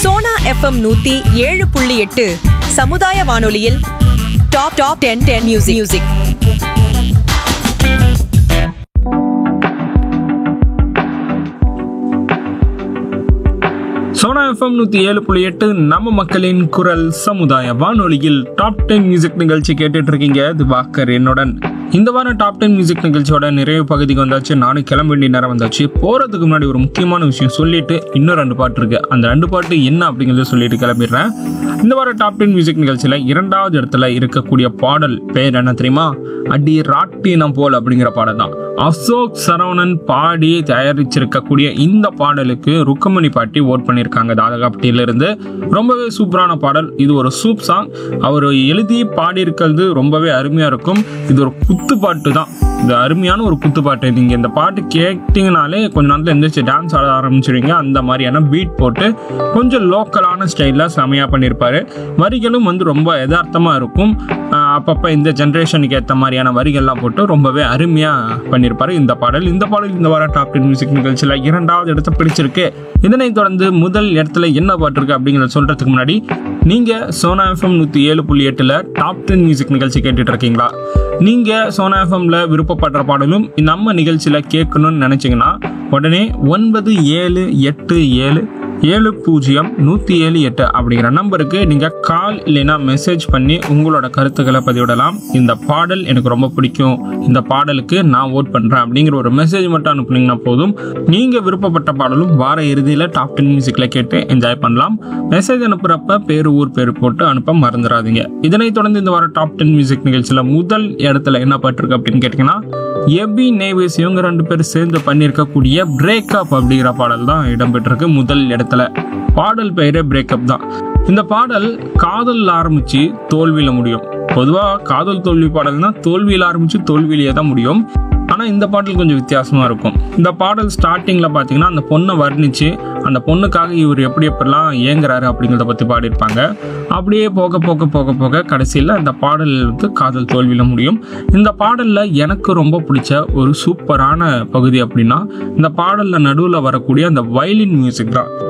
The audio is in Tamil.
சோனா எஃப்எம் நூத்தி ஏழு புள்ளி எட்டு சமுதாய வானொலியில் top top ten ten music music Sona FM நூற்றி ஏழு புள்ளி எட்டு நம்ம மக்களின் குரல் சமுதாய வானொலியில் டாப் டென் மியூசிக் நிகழ்ச்சி கேட்டுட்டு இருக்கீங்க திவாகர் என்னுடன் இந்த வாரம் டாப் டென் மியூசிக் நிகழ்ச்சியோட நிறைவு பகுதிக்கு வந்தாச்சு நானும் கிளம்ப வேண்டிய நேரம் வந்தாச்சு போகிறதுக்கு முன்னாடி ஒரு முக்கியமான விஷயம் சொல்லிட்டு இன்னும் ரெண்டு பாட்டு இருக்கு அந்த ரெண்டு பாட்டு என்ன அப்படிங்கிறத சொல்லிட்டு கிளம்பிடுறேன் இந்த வாரம் டாப் டென் மியூசிக் நிகழ்ச்சியில் இரண்டாவது இடத்துல இருக்கக்கூடிய பாடல் பேர் என்ன தெரியுமா அடி ராட்டினம் போல் அப்படிங்கிற பாடல் தான் அசோக் சரவணன் பாடி தயாரிச்சிருக்கக்கூடிய இந்த பாடலுக்கு ருக்கமணி பாட்டி ஓட் பண்ணியிருக்காங்க தாதகாப்பட்டியிலிருந்து ரொம்பவே சூப்பரான பாடல் இது ஒரு சூப் சாங் அவர் எழுதி பாடியிருக்கிறது ரொம்பவே அருமையாக இருக்கும் இது ஒரு குத்து பாட்டு தான் இது அருமையான ஒரு குத்து பாட்டு நீங்கள் இந்த பாட்டு கேட்டிங்கனாலே கொஞ்ச நேரத்தில் எந்திரிச்சு டான்ஸ் ஆட ஆரம்பிச்சிடுவீங்க அந்த மாதிரியான பீட் போட்டு கொஞ்சம் லோக்கலான ஸ்டைலில் செமையாக பண்ணியிருப்பாரு வரிகளும் வந்து ரொம்ப யதார்த்தமாக இருக்கும் ஆஹ் அப்பப்போ இந்த ஜென்ரேஷனுக்கு ஏற்ற மாதிரியான வரிகள்லாம் போட்டு ரொம்பவே அருமையாக பண்ணியிருப்பாரு இந்த பாடல் இந்த பாடல் இந்த வாரம் டாப் டென் மியூசிக் நிகழ்ச்சியில் இரண்டாவது இடத்த பிடிச்சிருக்கு இதனைத் தொடர்ந்து முதல் இடத்துல என்ன பாட்டு இருக்கு அப்படிங்கிறத சொல்றதுக்கு முன்னாடி நீங்க சோனா எஃப்எம் நூற்றி ஏழு புள்ளி எட்டில் டாப் டென் மியூசிக் நிகழ்ச்சி கேட்டுட்டு இருக்கீங்களா நீங்க சோனா எஃப்எம்ல விருப்பப்படுற பாடலும் நம்ம நிகழ்ச்சியில கேட்கணும்னு நினைச்சீங்கன்னா உடனே ஒன்பது ஏழு எட்டு ஏழு ஏழு பூஜ்ஜியம் நூற்றி ஏழு எட்டு அப்படிங்கிற நம்பருக்கு நீங்கள் கால் இல்லைன்னா மெசேஜ் பண்ணி உங்களோட கருத்துக்களை பதிவிடலாம் இந்த பாடல் எனக்கு ரொம்ப பிடிக்கும் இந்த பாடலுக்கு நான் ஓட் பண்ணுறேன் அப்படிங்கிற ஒரு மெசேஜ் மட்டும் அனுப்புனீங்கன்னா போதும் நீங்கள் விருப்பப்பட்ட பாடலும் வார இறுதியில் டாப் டென் மியூசிக்கில் கேட்டு என்ஜாய் பண்ணலாம் மெசேஜ் அனுப்புகிறப்ப பேர் ஊர் பேர் போட்டு அனுப்ப மறந்துடாதீங்க இதனைத் தொடர்ந்து இந்த வார டாப் டென் மியூசிக் நிகழ்ச்சியில் முதல் இடத்துல என்ன பாட்டிருக்கு அப்படின்னு கேட்டிங்கன்னா எபி நேவிஸ் இவங்க ரெண்டு பேர் சேர்ந்து பண்ணியிருக்கக்கூடிய பிரேக்கப் அப்படிங்கிற பாடல் தான் இடம்பெற்றிருக்கு முதல் இடத்துல பாடல் பெயரே பிரேக்கப் தான் இந்த பாடல் காதல் ஆரம்பிச்சு தோல்வியில முடியும் பொதுவாக காதல் தோல்வி பாடல்னா தோல்வியில் ஆரம்பிச்சு தோல்வியிலேயே தான் முடியும் ஆனால் இந்த பாடல் கொஞ்சம் வித்தியாசமாக இருக்கும் இந்த பாடல் ஸ்டார்டிங்கில் பார்த்தீங்கன்னா அந்த பொண்ணை வர்ணித்து அந்த பொண்ணுக்காக இவர் எப்படி எப்படிலாம் ஏங்குறாரு அப்படிங்கிறத பற்றி பாடியிருப்பாங்க அப்படியே போக போக போக போக கடைசியில் இந்த பாடல் வந்து காதல் தோல்வியில் முடியும் இந்த பாடலில் எனக்கு ரொம்ப பிடிச்ச ஒரு சூப்பரான பகுதி அப்படின்னா இந்த பாடலில் நடுவில் வரக்கூடிய அந்த வயலின் மியூசிக் தான்